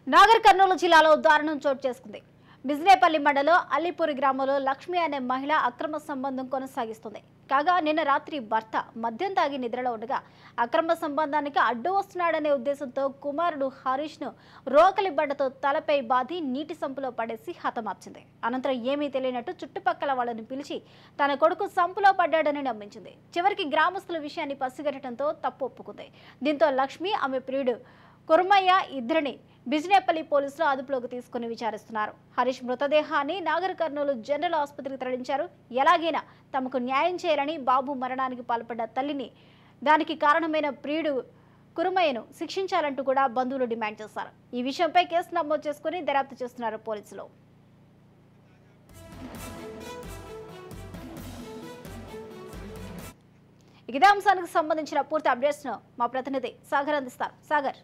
నాగర్ కర్నూలు జిల్లాలో దారుణం చోటు చేసుకుంది బిజినేపల్లి మండలం అల్లిపూరి గ్రామంలో లక్ష్మి అనే మహిళ అక్రమ సంబంధం కొనసాగిస్తుంది కాగా నిన్న రాత్రి భర్త మద్యం తాగి నిద్రలో ఉండగా అక్రమ సంబంధానికి అడ్డు వస్తున్నాడనే ఉద్దేశంతో కుమారుడు హరీష్ను రోకలి బండతో తలపై బాది నీటి సంపులో పడేసి హతమార్చింది అనంతరం ఏమీ తెలియనట్టు చుట్టుపక్కల వాళ్ళని పిలిచి తన కొడుకు సంపులో పడ్డాడని నమ్మించింది చివరికి గ్రామస్తుల విషయాన్ని పసిగట్టడంతో తప్పు ఒప్పుకుంది దీంతో లక్ష్మి ఆమె ప్రియుడు కుర్మయ్య ఇద్దరిని బిజినేపల్లి పోలీసులు అదుపులోకి తీసుకుని విచారిస్తున్నారు హరీష్ మృతదేహాన్ని నాగర్ కర్నూలు జనరల్ ఆసుపత్రికి తరలించారు ఎలాగైనా తమకు న్యాయం చేయాలని బాబు మరణానికి పాల్పడ్డ తల్లిని దానికి కారణమైన ప్రియుడు కురుమయ్యను శిక్షించాలంటూ కూడా బంధువులు డిమాండ్ చేశారు ఈ విషయంపై కేసు నమోదు చేసుకుని దర్యాప్తు చేస్తున్నారు పోలీసులు ఇక ఇదే అంశానికి సంబంధించిన పూర్తి అప్డేట్స్ ను మా ప్రతినిధి సాగర్ అందిస్తారు సాగర్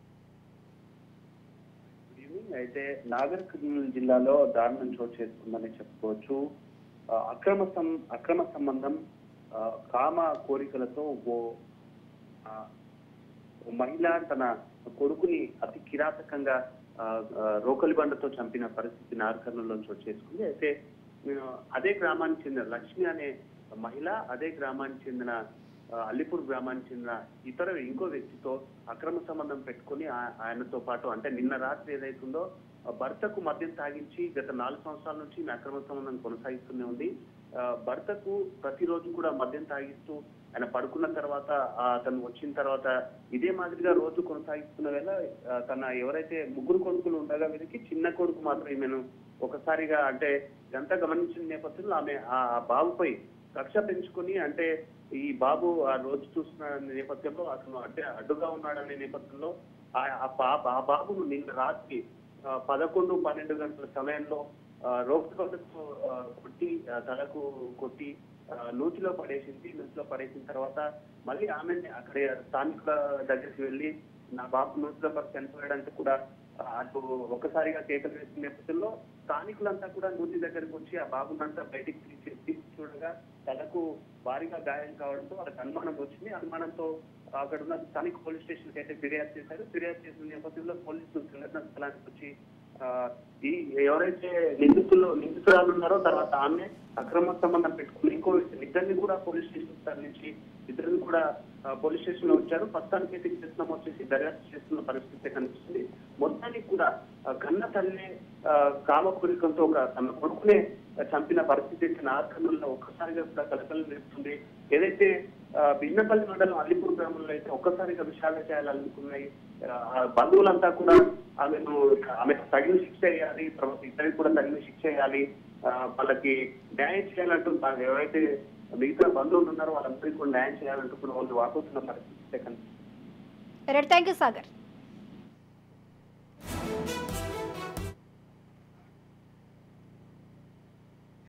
గుడ్ ఈవినింగ్ అయితే నాగర్ కర్నూలు జిల్లాలో దారుణం చోటు చేసుకుందని చెప్పుకోవచ్చు ఆ, అక్రమ సం అక్రమ సంబంధం ఆ, కామ కోరికలతో ఓ ఆ, ఓ మహిళ తన కొడుకుని అతి కిరాతకంగా ఆ, ఆ, రోకలి బండతో చంపిన పరిస్థితి నాగర్ కర్నూలులో చోటు చేసుకుంది అయితే ఆ, అదే గ్రామానికి చెందిన లక్ష్మి అనే మహిళ అదే గ్రామానికి చెందిన ఆ, అల్లిపూర్ గ్రామానికి చెందిన ఇతర ఇంకో వ్యక్తితో అక్రమ సంబంధం పెట్టుకుని ఆ- ఆయనతో పాటు అంటే నిన్న రాత్రి ఏదైతుందో ఆ, భర్తకు మద్యం తాగించి గత నాలుగు సంవత్సరాల నుంచి ఈమె అక్రమ సంబంధం కొనసాగిస్తూనే ఉంది ఆ, భర్తకు ప్రతిరోజు కూడా మద్యం తాగిస్తూ ఆయన పడుకున్న తర్వాత ఆ, అతను వచ్చిన తర్వాత ఇదే మాదిరిగా రోజు కొనసాగిస్తున్న వేళ ఆ, తన ఎవరైతే ముగ్గురు కొడుకులు ఉండగా వీరికి చిన్న కొడుకు మాత్రం ఈమెను ఒకసారిగా అంటే ఇదంతా గమనించిన నేపథ్యంలో ఆమె ఆ ఆ బాబుపై కక్ష పెంచుకొని అంటే ఈ బాబు ఆ రోజు చూస్తున్న నేపథ్యంలో అతను అంటే అడ్డుగా ఉన్నాడనే నేపథ్యంలో ఆ ఆ బా- ఆ బాబును నిన్న రాత్రి ఆ, పదకొండు పన్నెండు గంటల సమయంలో ఆ, రోడ్డు వద్దకు ఆ, కొట్టి ఆ, తలకు కొట్టి ఆ, నూతిలో పడేసింది నూతిలో పడేసిన తర్వాత మళ్ళీ ఆమెని అక్కడ స్థానికుల దగ్గరికి వెళ్ళి నా బాబు నూతిలో పడి చనిపోయాడంటే కూడా ఆ, అటు ఒక్కసారిగా కేకలు వేసిన నేపథ్యంలో స్థానికులంతా కూడా నూతి దగ్గరికి వచ్చి ఆ బాబునంతా బయటికి తీసి తీసి చూడగా తలకు భారీగా గాయం కావడంతో వాళ్ళకి అనుమానం వచ్చింది అనుమానంతో అక్కడ ఉన్న స్థానిక పోలీస్ స్టేషన్ కి అయితే ఫిర్యాదు చేశారు ఫిర్యాదు చేసిన నేపథ్యంలో పోలీసులు సంఘటన స్థలానికి వచ్చి ఆ, ఈ ఎవరైతే నిందితులు నిందితురాలు ఉన్నారో తర్వాత ఆమె అక్రమ సంబంధం పెట్టుకుని ఇంకో వ్యక్తిని ఇద్దరిని కూడా పోలీస్ స్టేషన్ తరలించి ఇద్దరిని కూడా ఆ, పోలీస్ స్టేషన్ లో వచ్చారు ప్రస్తుతానికి అయితే కేసు నమోదు చేసి దర్యాప్తు చేస్తున్న పరిస్థితి కనిపిస్తుంది మొత్తానికి కూడా ఆ, కన్న తల్లి ఆ, కామకోరికంతో ఒక తన కొడుకునే చంపిన పరిస్థితి అయితే నార్కర్నూలులో ఒక్కసారిగా కూడా కలకలం రేపుతుంది ఏదైతే ఆ, బిన్నపల్లి మండలం అల్లిపూర్ గ్రామంలో అయితే ఒక్కసారిగా విషయాలు చేయాలనుకున్నాయి ఆ, ఆ బంధువులంతా కూడా ఆమెను ఆమెకు తగిన శిక్ష వేయాలి తర్వాత ఇద్దరికి కూడా తగిన శిక్ష వేయాలి ఆ, వాళ్ళకి న్యాయం చేయాలంటూ తా- ఎవరైతే మిగతా బంధువులు ఉన్నారో వాళ్ళందరికీ కూడా న్యాయం చేయాలంటూ కూడా వాళ్ళు వాపోతున్న పరిస్థితి అయితే కనిపిస్తుంది రైట్ థ్యాంక్ యూ సాగర్